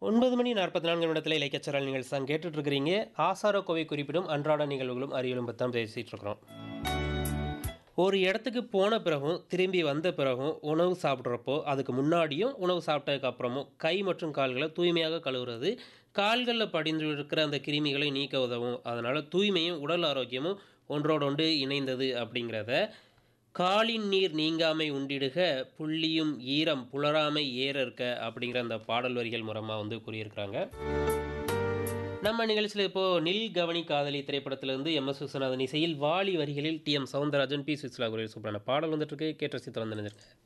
ஒன்பது மணி நாற்பத்தி நான்கு நிமிடத்தில் இலக்கியச்சரல் நீங்கள் தான் கேட்டுட்டு இருக்கிறீங்க ஆசார கோவை குறிப்பிடும் அன்றாட நிகழ்வுகளும் அறிவியலும் பற்றி தான் பேசிகிட்டு இருக்கிறோம் ஒரு இடத்துக்கு போன பிறகும் திரும்பி வந்த பிறகும் உணவு சாப்பிட்றப்போ அதுக்கு முன்னாடியும் உணவு சாப்பிட்டதுக்கு அப்புறமும் கை மற்றும் கால்களை தூய்மையாக கழுவுறது கால்களில் படிந்து இருக்கிற அந்த கிருமிகளை நீக்க உதவும் அதனால் தூய்மையும் உடல் ஆரோக்கியமும் ஒன்றோடொன்று இணைந்தது அப்படிங்கிறத காலின் நீர் நீங்காமை உண்டிடுக புள்ளியும் ஈரம் புலராமை ஏற இருக்க அப்படிங்கிற அந்த பாடல் வரிகள் மூலமாக வந்து கூறியிருக்கிறாங்க நம்ம நிகழ்ச்சியில் இப்போது நில் கவனி காதலி திரைப்படத்திலிருந்து எம் எஸ் விஸ்வநாதன் இசையில் வாலி வரிகளில் டி எம் சவுந்தரராஜன் பி சுவிஸ்லா குரல் சூப்பரான பாடல் வந்துட்டு இருக்கு கேட்ட சித்திரம் நினைஞ்சிருக்கேன்